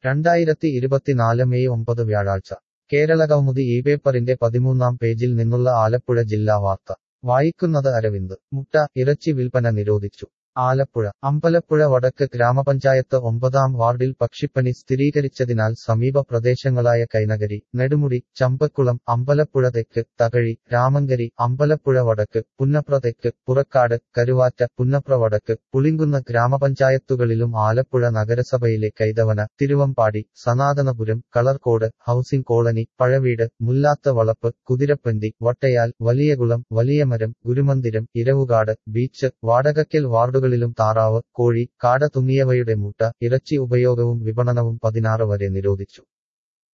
രണ്ടായിരത്തി ഇരുപത്തിനാല് മെയ് ഒമ്പത് വ്യാഴാഴ്ച കേരളകൗമുദി ഈ പേപ്പറിന്റെ പതിമൂന്നാം പേജിൽ നിന്നുള്ള ആലപ്പുഴ ജില്ലാ വാർത്ത വായിക്കുന്നത് അരവിന്ദ് മുട്ട ഇറച്ചി വിൽപ്പന നിരോധിച്ചു ആലപ്പുഴ അമ്പലപ്പുഴ വടക്ക് ഗ്രാമപഞ്ചായത്ത് ഒമ്പതാം വാർഡിൽ പക്ഷിപ്പനി സ്ഥിരീകരിച്ചതിനാൽ സമീപ പ്രദേശങ്ങളായ കൈനഗരി നെടുമുടി ചമ്പക്കുളം അമ്പലപ്പുഴ തെക്ക് തകഴി രാമങ്കരി അമ്പലപ്പുഴ വടക്ക് പുന്നപ്ര തെക്ക് പുറക്കാട് കരുവാറ്റ പുന്നപ്ര വടക്ക് പുളിങ്കുന്ന് ഗ്രാമപഞ്ചായത്തുകളിലും ആലപ്പുഴ നഗരസഭയിലെ Kaithavana Thiruvambadi Sanathanapuram Kalarcode housing colony Pazhaveedu Mullathu Valappu Kuthirapanthi Vattayal Valiyakulam Valiyamaram Gurumandiram Iravukad beach Vadakkal വാർഡുകൾ ുകളിലും താറാവ് കോഴി കാട തുടങ്ങിയവയുടെ മുട്ട ഇറച്ചി ഉപയോഗവും വിപണനവും പതിനാറ് വരെ നിരോധിച്ചു